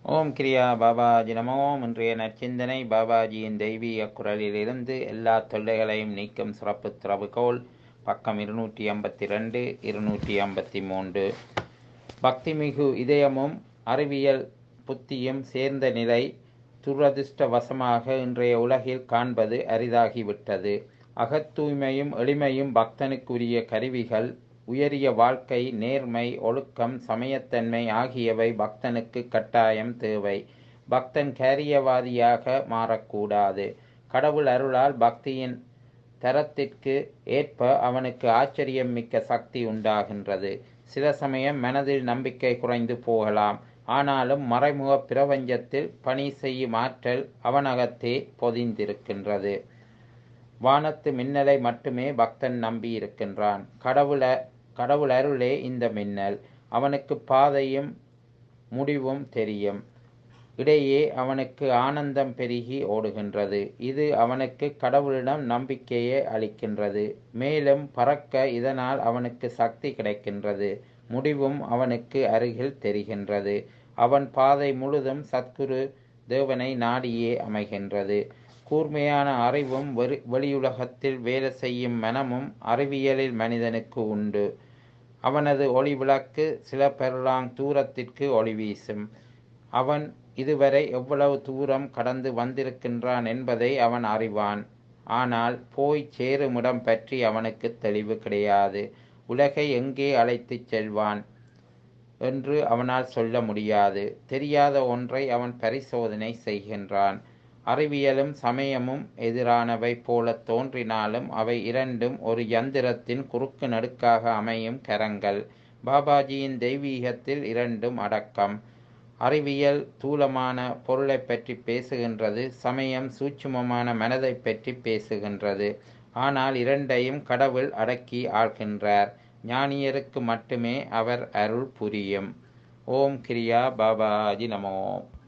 ஓம் கிரியா பாபாஜி நமோம் இன்றைய நற்சிந்தனை பாபாஜியின் தெய்வீக குரலிலிருந்து எல்லா தொல்லைகளையும் நீக்கும் சிறப்பு திறவுகோல் பக்கம் இருநூற்றி ஐம்பத்தி ரெண்டு இருநூற்றி ஐம்பத்தி மூன்று பக்திமிகு இதயமும் அறிவியல் புத்தியும் சேர்ந்த நிலை துரதிர்ஷ்டவசமாக இன்றைய உலகில் காண்பது அரிதாகிவிட்டது அகத்தூய்மையும் எளிமையும் பக்தனுக்குரிய கருவிகள் உயரிய வாழ்க்கை நேர்மை ஒழுக்கம் சமயத்தன்மை ஆகியவை பக்தனுக்கு கட்டாயம் தேவை பக்தன் கேரியவாதியாக மாறக்கூடாது கடவுள் அருளால் பக்தியின் தரத்திற்கு ஏற்ப அவனுக்கு ஆச்சரியம் மிக்க சக்தி உண்டாகின்றது சில சமயம் மனதில் நம்பிக்கை குறைந்து போகலாம் ஆனாலும் மறைமுக பிரபஞ்சத்தில் பணி செய்யும் ஆற்றல் அவனகத்தே பொதிந்திருக்கின்றது வானத்து மின்னலை மட்டுமே பக்தன் நம்பி இருக்கின்றான் கடவுள கடவுள் அருளே இந்த மின்னல் அவனுக்கு பாதையும் முடிவும் தெரியும் இடையே அவனுக்கு ஆனந்தம் பெருகி ஓடுகின்றது இது அவனுக்கு கடவுளிடம் நம்பிக்கையை அளிக்கின்றது மேலும் பறக்க இதனால் அவனுக்கு சக்தி கிடைக்கின்றது முடிவும் அவனுக்கு அருகில் தெரிகின்றது அவன் பாதை முழுதும் சத்குரு தேவனை நாடியே அமைகின்றது கூர்மையான அறிவும் வெளி வெளியுலகத்தில் வேலை செய்யும் மனமும் அறிவியலில் மனிதனுக்கு உண்டு அவனது ஒளி விளக்கு சில பெருளாங் தூரத்திற்கு ஒளி வீசும் அவன் இதுவரை எவ்வளவு தூரம் கடந்து வந்திருக்கின்றான் என்பதை அவன் அறிவான் ஆனால் போய் சேருமிடம் பற்றி அவனுக்கு தெளிவு கிடையாது உலகை எங்கே அழைத்துச் செல்வான் என்று அவனால் சொல்ல முடியாது தெரியாத ஒன்றை அவன் பரிசோதனை செய்கின்றான் அறிவியலும் சமயமும் எதிரானவை போல தோன்றினாலும் அவை இரண்டும் ஒரு யந்திரத்தின் குறுக்கு நடுக்காக அமையும் கரங்கள் பாபாஜியின் தெய்வீகத்தில் இரண்டும் அடக்கம் அறிவியல் தூலமான பொருளை பற்றி பேசுகின்றது சமயம் சூட்சுமமான மனதை பற்றி பேசுகின்றது ஆனால் இரண்டையும் கடவுள் அடக்கி ஆள்கின்றார் ஞானியருக்கு மட்டுமே அவர் அருள் புரியும் ஓம் கிரியா பாபாஜி நமோ